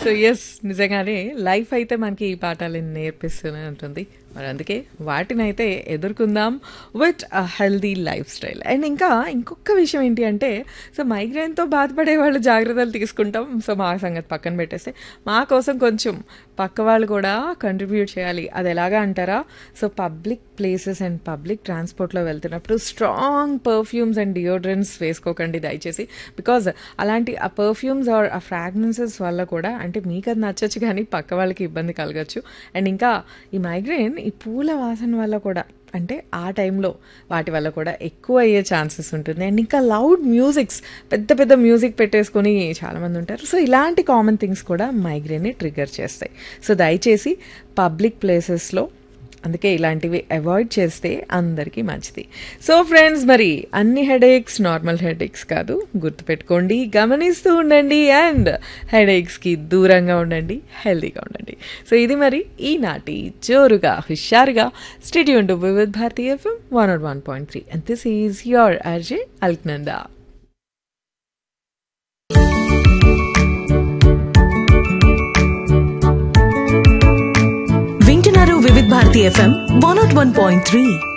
so yes నిజంగానే life అయితే మనకి ఈ పాఠాలను నేర్పిస్తూనే ఉంటుంది మరి అందుకే వాటినైతే ఎదుర్కొందాం with a healthy lifestyle and ఇంకా ఇంకొక విషయం ఏంటి అంటే సో మైగ్రేన్తో బాధపడే వాళ్ళు జాగ్రత్తలు తీసుకుంటాం సో మా సంగతి పక్కన పెట్టేస్తే మా కోసం కొంచెం పక్క వాళ్ళు కూడా కంట్రిబ్యూట్ చేయాలి అది ఎలాగా అంటారా so public places and public ట్రాన్స్పోర్ట్లో వెళ్తున్నప్పుడు స్ట్రాంగ్ పర్ఫ్యూమ్స్ అండ్ డియోడ్రెంట్స్ వేసుకోకండి దయచేసి బికాజ్ అలాంటి ఆ పర్ఫ్యూమ్స్ ఆర్ ఆ ఫ్రాగ్రెన్సెస్ వల్ల కూడా అంటే మీకు అది నచ్చచ్చు కానీ పక్క వాళ్ళకి ఇబ్బంది కలగచ్చు అండ్ ఇంకా ఈ మైగ్రేన్ ఈ పూల వాసన వల్ల కూడా అంటే ఆ టైంలో వాటి వల్ల కూడా ఎక్కువ అయ్యే ఛాన్సెస్ ఉంటుంది అండ్ ఇంకా లౌడ్ మ్యూజిక్స్ పెద్ద పెద్ద మ్యూజిక్ పెట్టేసుకొని చాలామంది ఉంటారు సో ఇలాంటి కామన్ థింగ్స్ కూడా మైగ్రేన్ని ట్రిగర్ చేస్తాయి సో దయచేసి పబ్లిక్ ప్లేసెస్లో అందుకే ఇలాంటివి అవాయిడ్ చేస్తే అందరికీ మంచిది సో ఫ్రెండ్స్ మరి అన్ని హెడేక్స్ నార్మల్ హెడేక్స్ కాదు గుర్తుపెట్టుకోండి గమనిస్తూ ఉండండి అండ్ హెడేక్స్కి దూరంగా ఉండండి హెల్తీగా ఉండండి సో ఇది మరి ఈనాటి జోరుగా హుషారుగా stadium to with Vividh FM one nought one point three and this is your RJ Alaknanda వింటున్నారు Vividh Bharati FM one nought one point three